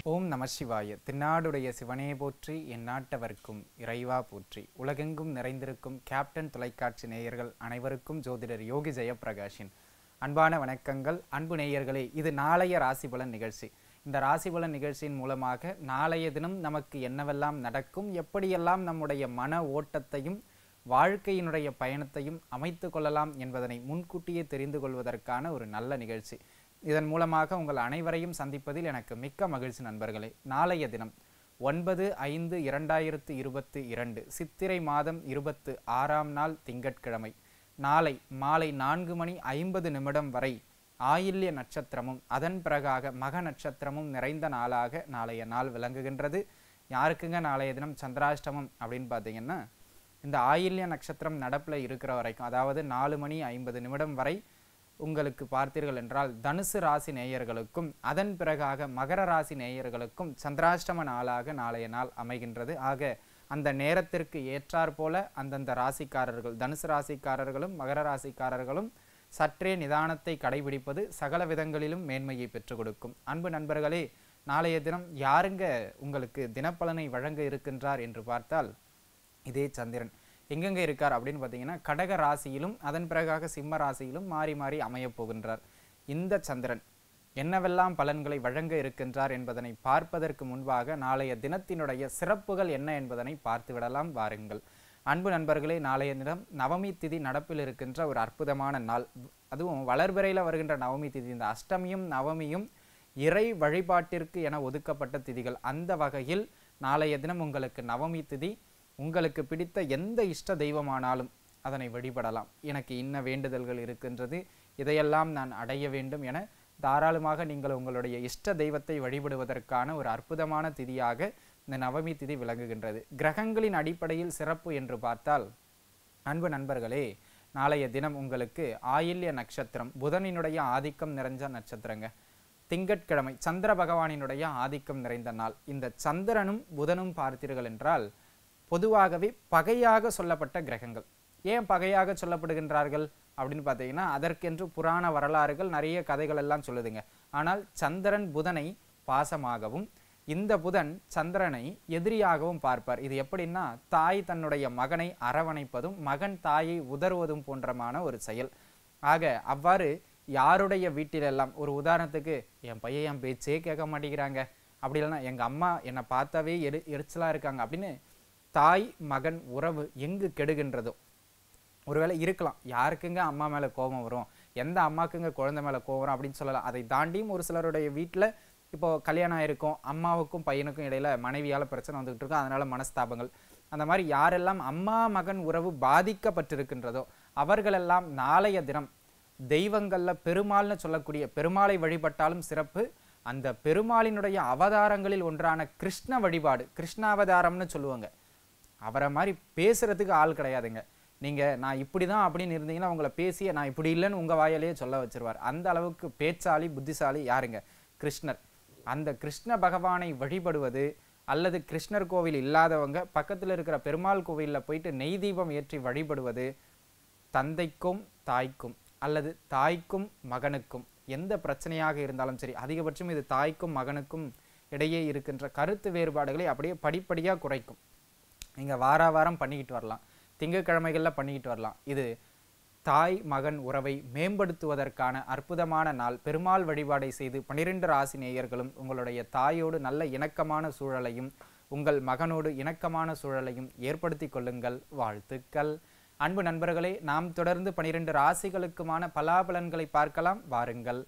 ஓம் நம சிவாய தென்னாடுடைய சிவனே போற்றி என் நாட்டவர்க்கும் இறைவா போற்றி உலகெங்கும் நிறைந்திருக்கும் கேப்டன் தொலைக்காட்சி நேயர்கள் அனைவருக்கும் ஜோதிடர் யோகி ஜெயப்பிரகாஷின் அன்பான வணக்கங்கள் அன்பு நேயர்களே இது நாளைய ராசிபலன் நிகழ்ச்சி இந்த ராசிபலன் நிகழ்ச்சியின் மூலமாக நாளைய தினம் நமக்கு என்னவெல்லாம் நடக்கும் எப்படியெல்லாம் நம்முடைய மன ஓட்டத்தையும் வாழ்க்கையினுடைய பயணத்தையும் அமைத்து கொள்ளலாம் என்பதனை முன்கூட்டியே தெரிந்து கொள்வதற்கான ஒரு நல்ல நிகழ்ச்சி இதன் மூலமாக உங்கள் அனைவரையும் சந்திப்பதில் எனக்கு மிக்க மகிழ்ச்சி நண்பர்களே நாளைய தினம் ஒன்பது ஐந்து இரண்டாயிரத்து இருபத்தி இரண்டு சித்திரை மாதம் இருபத்து ஆறாம் நாள் திங்கட்கிழமை நாளை மாலை நான்கு மணி ஐம்பது நிமிடம் வரை ஆயில்ய நட்சத்திரமும் அதன் பிறகாக மக நட்சத்திரமும் நிறைந்த நாளாக நாளைய நாள் விளங்குகின்றது யாருக்குங்க நாளைய தினம் சந்திராஷ்டமம் அப்படின்னு பார்த்தீங்கன்னா இந்த ஆயில்ய நட்சத்திரம் நடப்பில் இருக்கிற வரைக்கும் அதாவது நாலு மணி ஐம்பது நிமிடம் வரை உங்களுக்கு பார்த்தீர்கள் என்றால் தனுசு ராசி நேயர்களுக்கும் அதன் பிறகாக மகர ராசி நேயர்களுக்கும் சந்திராஷ்டம நாளாக நாளைய நாள் அமைகின்றது ஆக அந்த நேரத்திற்கு ஏற்றாற் போல அந்தந்த ராசிக்காரர்கள் தனுசு ராசிக்காரர்களும் மகர ராசிக்காரர்களும் சற்றே நிதானத்தை கடைபிடிப்பது சகல விதங்களிலும் மேன்மையை பெற்றுக் கொடுக்கும் அன்பு நண்பர்களே நாளைய தினம் யாருங்க உங்களுக்கு தினப்பலனை வழங்க இருக்கின்றார் என்று பார்த்தால் இதே சந்திரன் எங்கெங்க இருக்கார் அப்படின்னு பார்த்தீங்கன்னா கடக ராசியிலும் அதன் பிறகாக சிம்ம ராசியிலும் மாறி மாறி அமையப் போகின்றார் இந்த சந்திரன் என்னவெல்லாம் பலன்களை வழங்க இருக்கின்றார் என்பதனை பார்ப்பதற்கு முன்பாக நாளைய தினத்தினுடைய சிறப்புகள் என்ன என்பதனை பார்த்து விடலாம் வாருங்கள் அன்பு நண்பர்களே நாளைய தினம் நவமி திதி நடப்பில் இருக்கின்ற ஒரு அற்புதமான நாள் அதுவும் வளர்பிறையில் வருகின்ற நவமி திதி இந்த அஷ்டமியும் நவமியும் இறை வழிபாட்டிற்கு என ஒதுக்கப்பட்ட திதிகள் அந்த வகையில் நாளைய தினம் உங்களுக்கு நவமி திதி உங்களுக்கு பிடித்த எந்த இஷ்ட தெய்வமானாலும் அதனை வழிபடலாம் எனக்கு இன்ன வேண்டுதல்கள் இருக்கின்றது இதையெல்லாம் நான் அடைய வேண்டும் என தாராளமாக நீங்கள் உங்களுடைய இஷ்ட தெய்வத்தை வழிபடுவதற்கான ஒரு அற்புதமான திதியாக இந்த நவமி திதி விளங்குகின்றது கிரகங்களின் அடிப்படையில் சிறப்பு என்று பார்த்தால் அன்பு நண்பர்களே நாளைய தினம் உங்களுக்கு ஆயில்ய நட்சத்திரம் புதனினுடைய ஆதிக்கம் நிறைஞ்ச நட்சத்திரங்க திங்கட்கிழமை சந்திர பகவானினுடைய ஆதிக்கம் நிறைந்த நாள் இந்த சந்திரனும் புதனும் பார்த்தீர்கள் என்றால் பொதுவாகவே பகையாக சொல்லப்பட்ட கிரகங்கள் ஏன் பகையாக சொல்லப்படுகின்றார்கள் அப்படின்னு பார்த்தீங்கன்னா அதற்கென்று புராண வரலாறுகள் நிறைய கதைகள் எல்லாம் சொல்லுதுங்க ஆனால் சந்திரன் புதனை பாசமாகவும் இந்த புதன் சந்திரனை எதிரியாகவும் பார்ப்பார் இது எப்படின்னா தாய் தன்னுடைய மகனை அரவணைப்பதும் மகன் தாயை உதறுவதும் போன்றமான ஒரு செயல் ஆக அவ்வாறு யாருடைய வீட்டிலெல்லாம் ஒரு உதாரணத்துக்கு என் பையன் என் பேச்சே கேட்க மாட்டேங்கிறாங்க அப்படி இல்லைன்னா எங்கள் அம்மா என்னை பார்த்தாவே எரி எரிச்சலாக இருக்காங்க அப்படின்னு தாய் மகன் உறவு எங்கு கெடுகின்றதோ ஒருவேளை இருக்கலாம் யாருக்குங்க அம்மா மேலே கோபம் வரும் எந்த அம்மாக்குங்க குழந்தை மேலே கோபம் வரும் அப்படின்னு சொல்லலாம் அதை தாண்டியும் ஒரு சிலருடைய வீட்டில் இப்போ கல்யாணம் ஆயிருக்கும் அம்மாவுக்கும் பையனுக்கும் இடையில மனைவியால் பிரச்சனை வந்துகிட்டு இருக்கும் அதனால மனஸ்தாபங்கள் அந்த மாதிரி யாரெல்லாம் அம்மா மகன் உறவு பாதிக்கப்பட்டிருக்கின்றதோ அவர்களெல்லாம் நாளைய தினம் தெய்வங்கள்ல பெருமாள்னு சொல்லக்கூடிய பெருமாளை வழிபட்டாலும் சிறப்பு அந்த பெருமாளினுடைய அவதாரங்களில் ஒன்றான கிருஷ்ண வழிபாடு கிருஷ்ணாவதாரம்னு சொல்லுவாங்க அவரை மாதிரி பேசுறதுக்கு ஆள் கிடையாதுங்க நீங்க நான் இப்படி தான் அப்படின்னு இருந்தீங்கன்னா உங்களை பேசிய நான் இப்படி இல்லைன்னு உங்க வாயாலேயே சொல்ல வச்சிருவார் அந்த அளவுக்கு பேச்சாலி புத்திசாலி யாருங்க கிருஷ்ணர் அந்த கிருஷ்ண பகவானை வழிபடுவது அல்லது கிருஷ்ணர் கோவில் இல்லாதவங்க பக்கத்தில் இருக்கிற பெருமாள் கோவிலில் போயிட்டு நெய் தீபம் ஏற்றி வழிபடுவது தந்தைக்கும் தாய்க்கும் அல்லது தாய்க்கும் மகனுக்கும் எந்த பிரச்சனையாக இருந்தாலும் சரி அதிகபட்சம் இது தாய்க்கும் மகனுக்கும் இடையே இருக்கின்ற கருத்து வேறுபாடுகளை அப்படியே படிப்படியாக குறைக்கும் நீங்கள் வார வாரம் பண்ணிக்கிட்டு வரலாம் திங்கட்கிழமைகளில் பண்ணிக்கிட்டு வரலாம் இது தாய் மகன் உறவை மேம்படுத்துவதற்கான அற்புதமான நாள் பெருமாள் வழிபாடை செய்து பனிரெண்டு ராசி நேயர்களும் உங்களுடைய தாயோடு நல்ல இணக்கமான சூழலையும் உங்கள் மகனோடு இணக்கமான சூழலையும் ஏற்படுத்தி கொள்ளுங்கள் வாழ்த்துக்கள் அன்பு நண்பர்களே நாம் தொடர்ந்து பனிரெண்டு ராசிகளுக்குமான பலாபலன்களை பார்க்கலாம் வாருங்கள்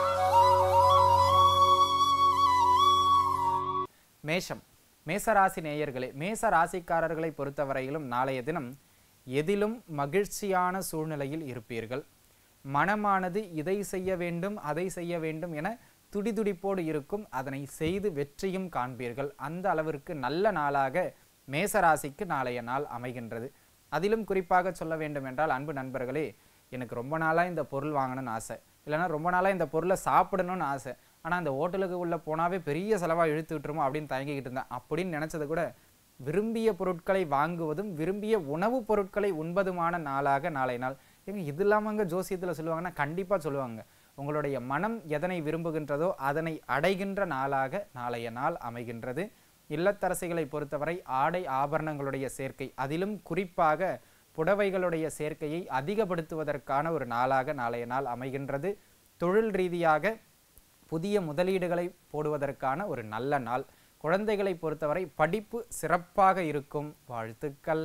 மேஷம் மேசராசி நேயர்களே மேச ராசிக்காரர்களை பொறுத்தவரையிலும் நாளைய தினம் எதிலும் மகிழ்ச்சியான சூழ்நிலையில் இருப்பீர்கள் மனமானது இதை செய்ய வேண்டும் அதை செய்ய வேண்டும் என துடிதுடிப்போடு இருக்கும் அதனை செய்து வெற்றியும் காண்பீர்கள் அந்த அளவிற்கு நல்ல நாளாக மேசராசிக்கு நாளைய நாள் அமைகின்றது அதிலும் குறிப்பாக சொல்ல வேண்டும் என்றால் அன்பு நண்பர்களே எனக்கு ரொம்ப நாளாக இந்த பொருள் வாங்கணும்னு ஆசை இல்லைன்னா ரொம்ப நாளாக இந்த பொருளை சாப்பிடணும்னு ஆசை ஆனால் அந்த ஹோட்டலுக்கு உள்ள போனாவே பெரிய செலவாக இழுத்து விட்டுருமோ அப்படின்னு தயங்கிக்கிட்டு இருந்தேன் அப்படின்னு நினச்சது கூட விரும்பிய பொருட்களை வாங்குவதும் விரும்பிய உணவுப் பொருட்களை உண்பதுமான நாளாக நாளை நாள் ஏங்க இது இல்லாமங்க ஜோசியத்தில் சொல்லுவாங்கன்னா கண்டிப்பாக சொல்லுவாங்க உங்களுடைய மனம் எதனை விரும்புகின்றதோ அதனை அடைகின்ற நாளாக நாளைய நாள் அமைகின்றது இல்லத்தரசிகளை பொறுத்தவரை ஆடை ஆபரணங்களுடைய சேர்க்கை அதிலும் குறிப்பாக புடவைகளுடைய சேர்க்கையை அதிகப்படுத்துவதற்கான ஒரு நாளாக நாளைய நாள் அமைகின்றது தொழில் ரீதியாக புதிய முதலீடுகளை போடுவதற்கான ஒரு நல்ல நாள் குழந்தைகளை பொறுத்தவரை படிப்பு சிறப்பாக இருக்கும் வாழ்த்துக்கள்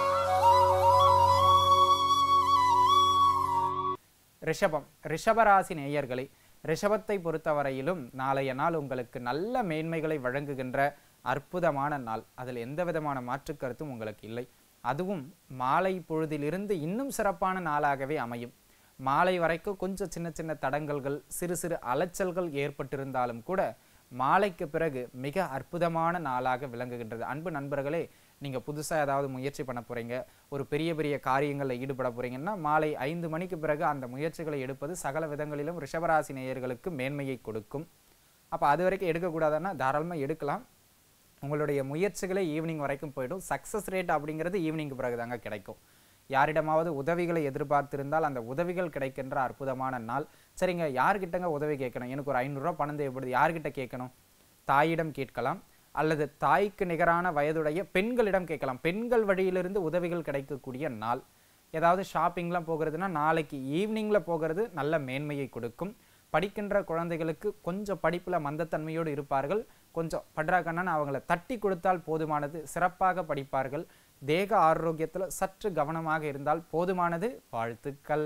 ரிஷபம் ரிஷபராசி நேயர்களே ரிஷபத்தை பொறுத்தவரையிலும் நாளைய நாள் உங்களுக்கு நல்ல மேன்மைகளை வழங்குகின்ற அற்புதமான நாள் அதில் எந்த விதமான மாற்று கருத்தும் உங்களுக்கு இல்லை அதுவும் மாலை பொழுதிலிருந்து இன்னும் சிறப்பான நாளாகவே அமையும் மாலை வரைக்கும் கொஞ்சம் சின்ன சின்ன தடங்கல்கள் சிறு சிறு அலைச்சல்கள் ஏற்பட்டிருந்தாலும் கூட மாலைக்கு பிறகு மிக அற்புதமான நாளாக விளங்குகின்றது அன்பு நண்பர்களே நீங்கள் புதுசாக ஏதாவது முயற்சி பண்ண போகிறீங்க ஒரு பெரிய பெரிய காரியங்களில் ஈடுபட போகிறீங்கன்னா மாலை ஐந்து மணிக்கு பிறகு அந்த முயற்சிகளை எடுப்பது சகல விதங்களிலும் ரிஷபராசி நேயர்களுக்கு மேன்மையை கொடுக்கும் அப்போ அது வரைக்கும் எடுக்கக்கூடாதுன்னா தாராளமாக எடுக்கலாம் உங்களுடைய முயற்சிகளே ஈவினிங் வரைக்கும் போயிடும் சக்ஸஸ் ரேட் அப்படிங்கிறது ஈவினிங்க்கு பிறகு தாங்க கிடைக்கும் யாரிடமாவது உதவிகளை எதிர்பார்த்திருந்தால் அந்த உதவிகள் கிடைக்கின்ற அற்புதமான நாள் சரிங்க யார்கிட்டங்க உதவி கேட்கணும் எனக்கு ஒரு ஐநூறுரூவா பணம் தேவைப்படுது யார்கிட்ட கேட்கணும் தாயிடம் கேட்கலாம் அல்லது தாய்க்கு நிகரான வயதுடைய பெண்களிடம் கேட்கலாம் பெண்கள் வழியிலிருந்து உதவிகள் கிடைக்கக்கூடிய நாள் ஏதாவது ஷாப்பிங்லாம் போகிறதுனா நாளைக்கு ஈவினிங்கில் போகிறது நல்ல மேன்மையை கொடுக்கும் படிக்கின்ற குழந்தைகளுக்கு கொஞ்சம் படிப்பில் மந்தத்தன்மையோடு இருப்பார்கள் கொஞ்சம் பட்ராக்கண்ணன் அவங்கள தட்டி கொடுத்தால் போதுமானது சிறப்பாக படிப்பார்கள் தேக ஆரோக்கியத்தில் சற்று கவனமாக இருந்தால் போதுமானது வாழ்த்துக்கள்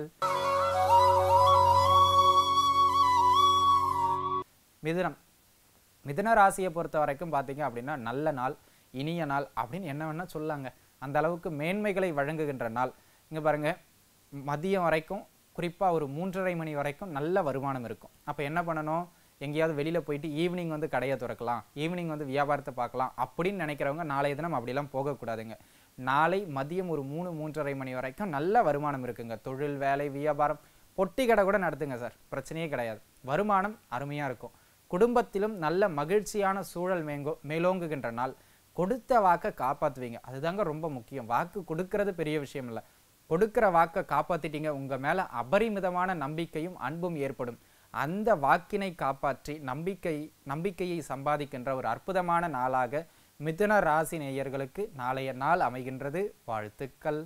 மிதுனம் மிதுன ராசியை பொறுத்த வரைக்கும் பார்த்தீங்க அப்படின்னா நல்ல நாள் இனிய நாள் அப்படின்னு என்ன வேணால் சொல்லாங்க அந்த அளவுக்கு மேன்மைகளை வழங்குகின்ற நாள் இங்கே பாருங்க மதியம் வரைக்கும் குறிப்பாக ஒரு மூன்றரை மணி வரைக்கும் நல்ல வருமானம் இருக்கும் அப்போ என்ன பண்ணணும் எங்கேயாவது வெளியில் போயிட்டு ஈவினிங் வந்து கடையை திறக்கலாம் ஈவினிங் வந்து வியாபாரத்தை பார்க்கலாம் அப்படின்னு நினைக்கிறவங்க நாளைய தினம் அப்படிலாம் போகக்கூடாதுங்க நாளை மதியம் ஒரு மூணு மூன்றரை மணி வரைக்கும் நல்ல வருமானம் இருக்குங்க தொழில் வேலை வியாபாரம் பொட்டி கடை கூட நடத்துங்க சார் பிரச்சனையே கிடையாது வருமானம் அருமையாக இருக்கும் குடும்பத்திலும் நல்ல மகிழ்ச்சியான சூழல் மேங்கோ மேலோங்குகின்ற நாள் கொடுத்த வாக்கை காப்பாற்றுவீங்க அதுதாங்க ரொம்ப முக்கியம் வாக்கு கொடுக்கறது பெரிய விஷயம் இல்லை கொடுக்கிற வாக்கை காப்பாத்திட்டீங்க உங்க மேல அபரிமிதமான நம்பிக்கையும் அன்பும் ஏற்படும் அந்த வாக்கினை காப்பாற்றி நம்பிக்கை நம்பிக்கையை சம்பாதிக்கின்ற ஒரு அற்புதமான நாளாக மிதுன ராசி நேயர்களுக்கு நாளைய நாள் அமைகின்றது வாழ்த்துக்கள்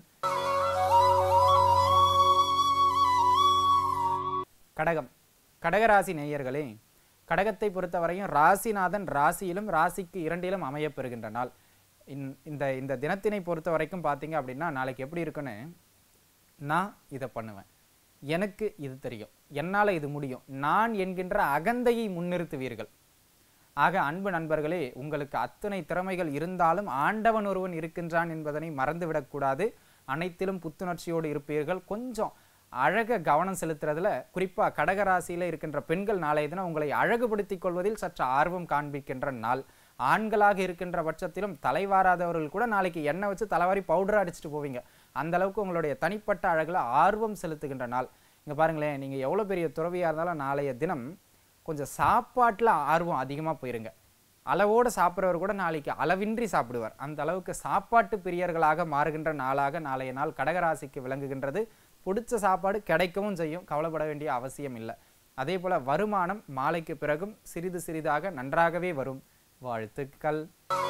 கடகம் கடகராசி நேயர்களே கடகத்தை பொறுத்தவரையும் ராசிநாதன் ராசியிலும் ராசிக்கு இரண்டிலும் அமையப் பெறுகின்ற நாள் இந்- இந்த இந்த தினத்தினை பொறுத்த வரைக்கும் பார்த்தீங்க அப்படின்னா நாளைக்கு எப்படி இருக்குன்னு நான் இதை பண்ணுவேன் எனக்கு இது தெரியும் என்னால் இது முடியும் நான் என்கின்ற அகந்தையை முன்னிறுத்துவீர்கள் ஆக அன்பு நண்பர்களே உங்களுக்கு அத்தனை திறமைகள் இருந்தாலும் ஆண்டவன் ஒருவன் இருக்கின்றான் என்பதனை மறந்துவிடக்கூடாது அனைத்திலும் புத்துணர்ச்சியோடு இருப்பீர்கள் கொஞ்சம் அழக கவனம் செலுத்துறதுல குறிப்பாக கடகராசியில் இருக்கின்ற பெண்கள் நாளைய தினம் உங்களை அழகுபடுத்திக் கொள்வதில் சற்று ஆர்வம் காண்பிக்கின்ற நாள் ஆண்களாக இருக்கின்ற பட்சத்திலும் தலைவாராதவர்கள் கூட நாளைக்கு எண்ணெய் வச்சு தலைவாரி பவுடர் அடிச்சுட்டு போவீங்க அந்த அளவுக்கு உங்களுடைய தனிப்பட்ட அழகுல ஆர்வம் செலுத்துகின்ற நாள் இங்க பாருங்களேன் நீங்க எவ்வளவு பெரிய துறவியா இருந்தாலும் நாளைய தினம் கொஞ்சம் சாப்பாட்டுல ஆர்வம் அதிகமா போயிருங்க அளவோடு சாப்பிட்றவர் கூட நாளைக்கு அளவின்றி சாப்பிடுவார் அந்த அளவுக்கு சாப்பாட்டு பிரியர்களாக மாறுகின்ற நாளாக நாளைய நாள் கடகராசிக்கு விளங்குகின்றது பிடிச்ச சாப்பாடு கிடைக்கவும் செய்யும் கவலைப்பட வேண்டிய அவசியம் இல்லை அதே போல வருமானம் மாலைக்கு பிறகும் சிறிது சிறிதாக நன்றாகவே வரும் வாழ்த்துக்கள்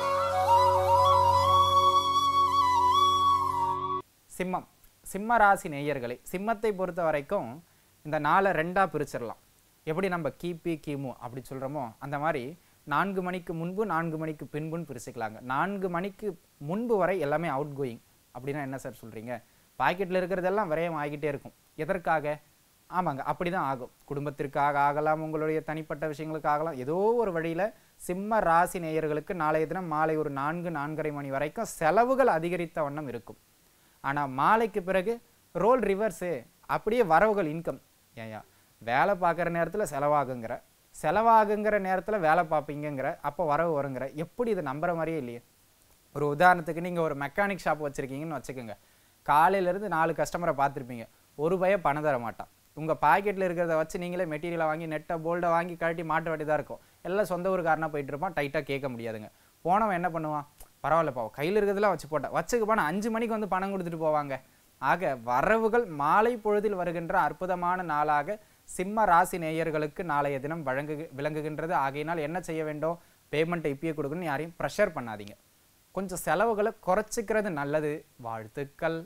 சிம்மம் சிம்ம ராசி நேயர்களே சிம்மத்தை பொறுத்த வரைக்கும் இந்த நாளை ரெண்டா பிரிச்சிடலாம் எப்படி நம்ம கிபி கிமு அப்படி சொல்றோமோ அந்த மாதிரி நான்கு மணிக்கு முன்பு நான்கு மணிக்கு பின்புன்னு பிரிச்சுக்கலாங்க நான்கு மணிக்கு முன்பு வரை எல்லாமே அவுட் கோயிங் அப்படின்னா என்ன சார் சொல்றீங்க பாக்கெட்டில் இருக்கிறதெல்லாம் விரயம் ஆகிட்டே இருக்கும் எதற்காக ஆமாங்க அப்படிதான் ஆகும் குடும்பத்திற்காக ஆகலாம் உங்களுடைய தனிப்பட்ட விஷயங்களுக்கு ஆகலாம் ஏதோ ஒரு வழியில சிம்ம ராசி நேயர்களுக்கு நாளைய தினம் மாலை ஒரு நான்கு நான்கரை மணி வரைக்கும் செலவுகள் அதிகரித்த வண்ணம் இருக்கும் ஆனா மாலைக்கு பிறகு ரோல் ரிவர்ஸு அப்படியே வரவுகள் இன்கம் ஏயா வேலை பார்க்குற நேரத்துல செலவாகுங்கிற செலவாகுங்கிற நேரத்துல வேலை பார்ப்பீங்கங்கிற அப்போ வரவு வருங்கிற எப்படி இது நம்புற மாதிரியே இல்லையே ஒரு உதாரணத்துக்கு நீங்க ஒரு மெக்கானிக் ஷாப் வச்சிருக்கீங்கன்னு வச்சுக்கோங்க காலையில இருந்து நாலு கஸ்டமரை பார்த்துருப்பீங்க ஒரு பய பணம் தர மாட்டான் உங்க பாக்கெட்ல இருக்கிறத வச்சு நீங்களே மெட்டீரியலை வாங்கி நெட்டை போல்டை வாங்கி கழட்டி மாட்ட வேண்டியதாக இருக்கும் எல்லாம் சொந்த ஊருக்காரனா போயிட்டு இருப்பான் டைட்டாக கேட்க முடியாதுங்க போனவன் என்ன பண்ணுவான் பரவாயில்லப்பா கையில் இருக்கிறதெல்லாம் வச்சு போட்டேன் வச்சுக்கு போனால் அஞ்சு மணிக்கு வந்து பணம் கொடுத்துட்டு போவாங்க ஆக வரவுகள் மாலை பொழுதில் வருகின்ற அற்புதமான நாளாக சிம்ம ராசி நேயர்களுக்கு நாளைய தினம் வழங்கு விளங்குகின்றது ஆகையினால் என்ன செய்ய வேண்டும் பேமெண்ட்டை இப்பயே கொடுக்கணும்னு யாரையும் ப்ரெஷர் பண்ணாதீங்க கொஞ்சம் செலவுகளை குறைச்சிக்கிறது நல்லது வாழ்த்துக்கள்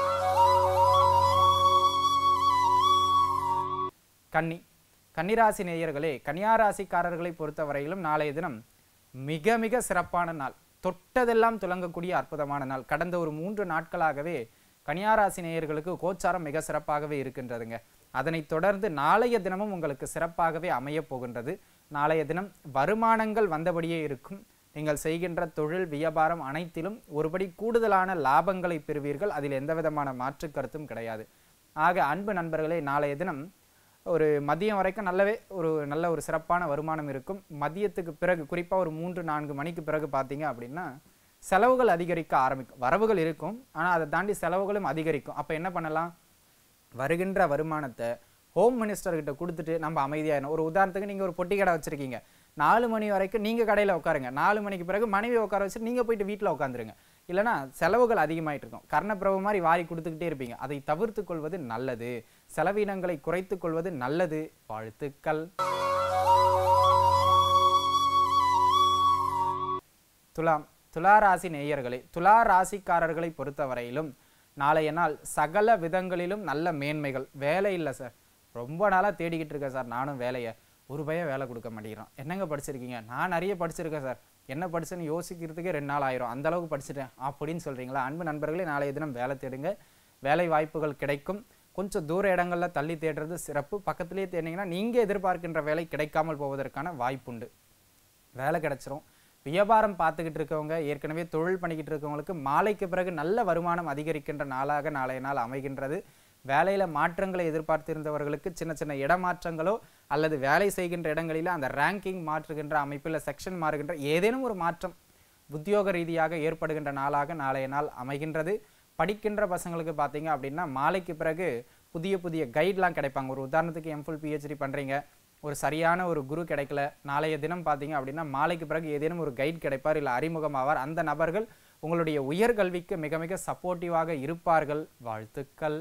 கன்னி கன்னிராசி நேயர்களே கன்னியாராசிக்காரர்களை பொறுத்தவரையிலும் நாளைய தினம் மிக மிக சிறப்பான நாள் தொட்டதெல்லாம் துலங்கக்கூடிய அற்புதமான நாள் கடந்த ஒரு மூன்று நாட்களாகவே கன்னியாராசி நேயர்களுக்கு கோச்சாரம் மிக சிறப்பாகவே இருக்கின்றதுங்க அதனைத் தொடர்ந்து நாளைய தினமும் உங்களுக்கு சிறப்பாகவே அமையப் போகின்றது நாளைய தினம் வருமானங்கள் வந்தபடியே இருக்கும் நீங்கள் செய்கின்ற தொழில் வியாபாரம் அனைத்திலும் ஒருபடி கூடுதலான லாபங்களை பெறுவீர்கள் அதில் எந்த விதமான மாற்று கருத்தும் கிடையாது ஆக அன்பு நண்பர்களே நாளைய தினம் ஒரு மதியம் வரைக்கும் நல்லவே ஒரு நல்ல ஒரு சிறப்பான வருமானம் இருக்கும் மதியத்துக்கு பிறகு குறிப்பாக ஒரு மூன்று நான்கு மணிக்கு பிறகு பார்த்தீங்க அப்படின்னா செலவுகள் அதிகரிக்க ஆரம்பிக்கும் வரவுகள் இருக்கும் ஆனால் அதை தாண்டி செலவுகளும் அதிகரிக்கும் அப்போ என்ன பண்ணலாம் வருகின்ற வருமானத்தை ஹோம் மினிஸ்டர்கிட்ட கொடுத்துட்டு நம்ம அமைதியாயிடும் ஒரு உதாரணத்துக்கு நீங்கள் ஒரு பொட்டி கடை வச்சுருக்கீங்க நாலு மணி வரைக்கும் நீங்கள் கடையில் உட்காருங்க நாலு மணிக்கு பிறகு மனைவி உட்கார வச்சுட்டு நீங்கள் போயிட்டு வீட்டில் உட்காந்துருங்க இல்லைனா செலவுகள் அதிகமாயிட்டு இருக்கும் கர்ணப்பிரபு மாதிரி வாரி கொடுத்துக்கிட்டே இருப்பீங்க அதை தவிர்த்து கொள்வது நல்லது செலவினங்களை குறைத்து கொள்வது நல்லது வாழ்த்துக்கள் துலாம் துலா ராசி நேயர்களே துலா ராசிக்காரர்களை பொறுத்தவரையிலும் நாளைய நாள் சகல விதங்களிலும் நல்ல மேன்மைகள் வேலை இல்லை சார் ரொம்ப நாளாக தேடிக்கிட்டு இருக்கேன் சார் நானும் வேலையை ஒரு பையன் வேலை கொடுக்க மாட்டேங்கிறான் என்னங்க படிச்சிருக்கீங்க நான் நிறைய படிச்சிருக்கேன் சார் என்ன படிச்சேன்னு யோசிக்கிறதுக்கே ரெண்டு நாள் ஆயிரும் அந்த அளவுக்கு படிச்சிட்டேன் அப்படின்னு சொல்றீங்களா அன்பு நண்பர்களே நாளைய தினம் வேலை தேடுங்க வேலை வாய்ப்புகள் கிடைக்கும் கொஞ்சம் தூர இடங்கள்ல தள்ளி தேடுறது சிறப்பு பக்கத்திலேயே தேடினீங்கன்னா நீங்க எதிர்பார்க்கின்ற வேலை கிடைக்காமல் போவதற்கான வாய்ப்புண்டு வேலை கிடைச்சிரும் வியாபாரம் பார்த்துக்கிட்டு இருக்கவங்க ஏற்கனவே தொழில் பண்ணிக்கிட்டு இருக்கவங்களுக்கு மாலைக்கு பிறகு நல்ல வருமானம் அதிகரிக்கின்ற நாளாக நாளைய நாள் அமைகின்றது வேலையில மாற்றங்களை எதிர்பார்த்திருந்தவர்களுக்கு சின்ன சின்ன இடமாற்றங்களோ அல்லது வேலை செய்கின்ற இடங்களில அந்த ரேங்கிங் மாற்றுகின்ற அமைப்பில் செக்ஷன் மாறுகின்ற ஏதேனும் ஒரு மாற்றம் உத்தியோக ரீதியாக ஏற்படுகின்ற நாளாக நாளைய நாள் அமைகின்றது படிக்கின்ற பசங்களுக்கு பார்த்தீங்க அப்படின்னா மாலைக்கு பிறகு புதிய புதிய கைட்லாம் கிடைப்பாங்க ஒரு உதாரணத்துக்கு எம்ஃபுல் பிஹெச்டி பண்ணுறீங்க ஒரு சரியான ஒரு குரு கிடைக்கல நாளைய தினம் பார்த்தீங்க அப்படின்னா மாலைக்கு பிறகு ஏதேனும் ஒரு கைட் கிடைப்பார் இல்லை அறிமுகமாவார் அந்த நபர்கள் உங்களுடைய உயர்கல்விக்கு மிக மிக சப்போர்ட்டிவாக இருப்பார்கள் வாழ்த்துக்கள்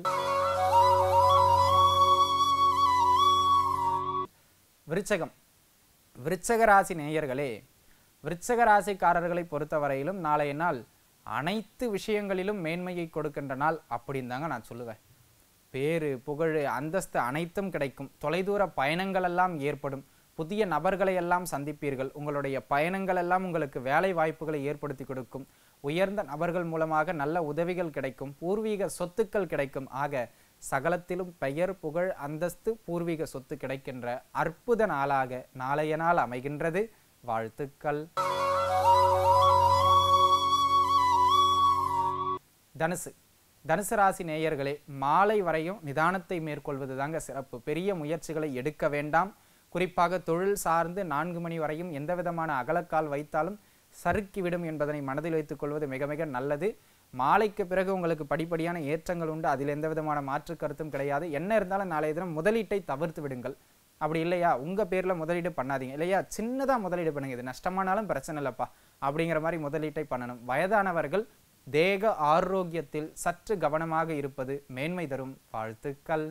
விருச்சகம் விருச்சக ராசி நேயர்களே விருச்சக ராசிக்காரர்களை பொறுத்தவரையிலும் நாளைய நாள் அனைத்து விஷயங்களிலும் மேன்மையை கொடுக்கின்ற நாள் அப்படின்னு தாங்க நான் சொல்லுவேன் பேரு புகழ் அந்தஸ்து அனைத்தும் கிடைக்கும் தொலைதூர பயணங்கள் எல்லாம் ஏற்படும் புதிய நபர்களை எல்லாம் சந்திப்பீர்கள் உங்களுடைய பயணங்கள் எல்லாம் உங்களுக்கு வேலை வாய்ப்புகளை ஏற்படுத்தி கொடுக்கும் உயர்ந்த நபர்கள் மூலமாக நல்ல உதவிகள் கிடைக்கும் பூர்வீக சொத்துக்கள் கிடைக்கும் ஆக சகலத்திலும் பெயர் புகழ் அந்தஸ்து பூர்வீக சொத்து கிடைக்கின்ற அற்புத நாளாக நாளைய நாள் அமைகின்றது வாழ்த்துக்கள் தனுசு தனுசு ராசி நேயர்களே மாலை வரையும் நிதானத்தை மேற்கொள்வது தாங்க சிறப்பு பெரிய முயற்சிகளை எடுக்க வேண்டாம் குறிப்பாக தொழில் சார்ந்து நான்கு மணி வரையும் எந்த விதமான அகலக்கால் வைத்தாலும் சறுக்கிவிடும் என்பதனை மனதில் வைத்துக் கொள்வது மிக மிக நல்லது மாலைக்கு பிறகு உங்களுக்கு படிப்படியான ஏற்றங்கள் உண்டு அதில் எந்த விதமான மாற்று கருத்தும் கிடையாது என்ன இருந்தாலும் நாளைய தினம் முதலீட்டை தவிர்த்து விடுங்கள் அப்படி இல்லையா உங்க பேர்ல முதலீடு பண்ணாதீங்க இல்லையா சின்னதா முதலீடு பண்ணுங்க இது நஷ்டமானாலும் பிரச்சனை இல்லப்பா அப்படிங்கிற மாதிரி முதலீட்டை பண்ணணும் வயதானவர்கள் தேக ஆரோக்கியத்தில் சற்று கவனமாக இருப்பது மேன்மை தரும் வாழ்த்துக்கள்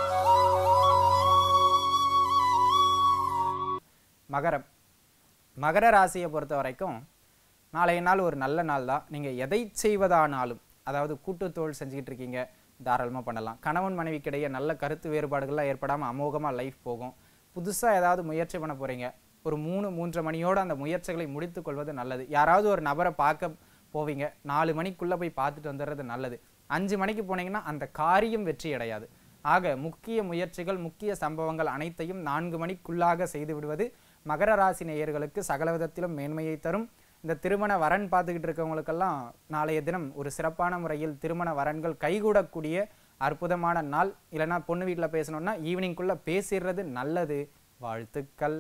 மகரம் மகர ராசியை பொறுத்த வரைக்கும் நாளைய நாள் ஒரு நல்ல நாள் தான் நீங்கள் எதை செய்வதானாலும் அதாவது கூட்டுத் தொழில் செஞ்சுக்கிட்டு இருக்கீங்க தாராளமாக பண்ணலாம் கணவன் மனைவிக்கிடையே நல்ல கருத்து வேறுபாடுகள்லாம் ஏற்படாமல் அமோகமாக லைஃப் போகும் புதுசாக ஏதாவது முயற்சி பண்ண போகிறீங்க ஒரு மூணு மூன்றரை மணியோடு அந்த முயற்சிகளை முடித்து கொள்வது நல்லது யாராவது ஒரு நபரை பார்க்க போவீங்க நாலு மணிக்குள்ளே போய் பார்த்துட்டு வந்துடுறது நல்லது அஞ்சு மணிக்கு போனீங்கன்னா அந்த காரியம் வெற்றி அடையாது ஆக முக்கிய முயற்சிகள் முக்கிய சம்பவங்கள் அனைத்தையும் நான்கு மணிக்குள்ளாக செய்து விடுவது மகர ராசி நேயர்களுக்கு சகல விதத்திலும் மேன்மையை தரும் இந்த திருமண வரன் பார்த்துக்கிட்டு இருக்கவங்களுக்கெல்லாம் நாளைய தினம் ஒரு சிறப்பான முறையில் திருமண வரன்கள் கைகூடக்கூடிய அற்புதமான நாள் இல்லைன்னா பொண்ணு வீட்டில் பேசணும்னா ஈவினிங்குள்ளே பேசிடுறது நல்லது வாழ்த்துக்கள்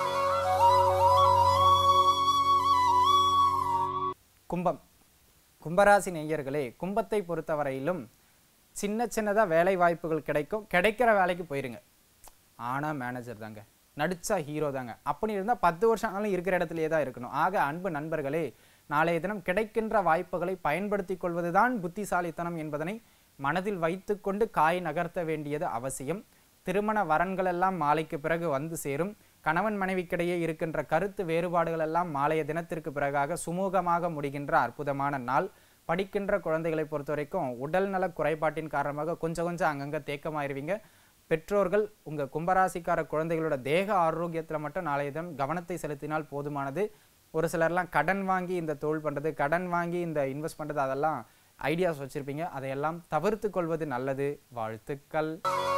கும்பம் கும்பராசி நேயர்களே கும்பத்தை பொறுத்தவரையிலும் சின்ன சின்னதாக வேலை வாய்ப்புகள் கிடைக்கும் கிடைக்கிற வேலைக்கு போயிருங்க ஆனால் மேனேஜர் தாங்க நடிச்சா ஹீரோ தாங்க அப்படி இருந்தால் பத்து வருஷம் ஆனாலும் இருக்கிற இடத்துலயே தான் இருக்கணும் ஆக அன்பு நண்பர்களே நாளைய தினம் கிடைக்கின்ற வாய்ப்புகளை பயன்படுத்தி கொள்வதுதான் புத்திசாலித்தனம் என்பதனை மனதில் வைத்துக்கொண்டு காய் நகர்த்த வேண்டியது அவசியம் திருமண வரன்கள் எல்லாம் மாலைக்கு பிறகு வந்து சேரும் கணவன் மனைவிக்கிடையே இருக்கின்ற கருத்து வேறுபாடுகள் எல்லாம் மாலைய தினத்திற்கு பிறகாக சுமூகமாக முடிகின்ற அற்புதமான நாள் படிக்கின்ற குழந்தைகளை பொறுத்த வரைக்கும் உடல் நல குறைபாட்டின் காரணமாக கொஞ்சம் கொஞ்சம் அங்கங்கே தேக்கமாயிருவீங்க பெற்றோர்கள் உங்கள் கும்பராசிக்கார குழந்தைகளோட தேக ஆரோக்கியத்தில் மட்டும் நாளைய தினம் கவனத்தை செலுத்தினால் போதுமானது ஒரு சிலர்லாம் கடன் வாங்கி இந்த தொழில் பண்ணுறது கடன் வாங்கி இந்த இன்வெஸ்ட் பண்ணுறது அதெல்லாம் ஐடியாஸ் வச்சுருப்பீங்க அதையெல்லாம் தவிர்த்து கொள்வது நல்லது வாழ்த்துக்கள்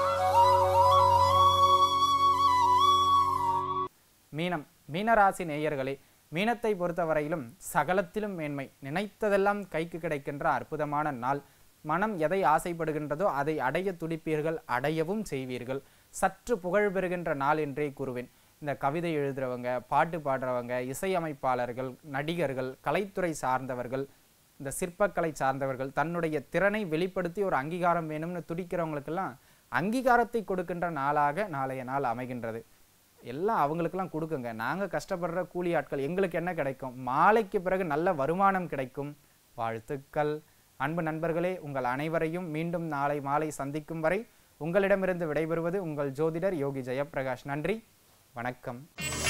மீனம் மீனராசி நேயர்களே மீனத்தை பொறுத்தவரையிலும் சகலத்திலும் மேன்மை நினைத்ததெல்லாம் கைக்கு கிடைக்கின்ற அற்புதமான நாள் மனம் எதை ஆசைப்படுகின்றதோ அதை அடைய துடிப்பீர்கள் அடையவும் செய்வீர்கள் சற்று புகழ் பெறுகின்ற நாள் என்றே கூறுவேன் இந்த கவிதை எழுதுறவங்க பாட்டு பாடுறவங்க இசையமைப்பாளர்கள் நடிகர்கள் கலைத்துறை சார்ந்தவர்கள் இந்த சிற்பக்கலை சார்ந்தவர்கள் தன்னுடைய திறனை வெளிப்படுத்தி ஒரு அங்கீகாரம் வேணும்னு துடிக்கிறவங்களுக்கெல்லாம் அங்கீகாரத்தை கொடுக்கின்ற நாளாக நாளைய நாள் அமைகின்றது எல்லாம் அவங்களுக்கெல்லாம் கொடுக்குங்க நாங்கள் கஷ்டப்படுற கூலி ஆட்கள் எங்களுக்கு என்ன கிடைக்கும் மாலைக்கு பிறகு நல்ல வருமானம் கிடைக்கும் வாழ்த்துக்கள் அன்பு நண்பர்களே உங்கள் அனைவரையும் மீண்டும் நாளை மாலை சந்திக்கும் வரை உங்களிடமிருந்து விடைபெறுவது உங்கள் ஜோதிடர் யோகி ஜெயப்பிரகாஷ் நன்றி வணக்கம்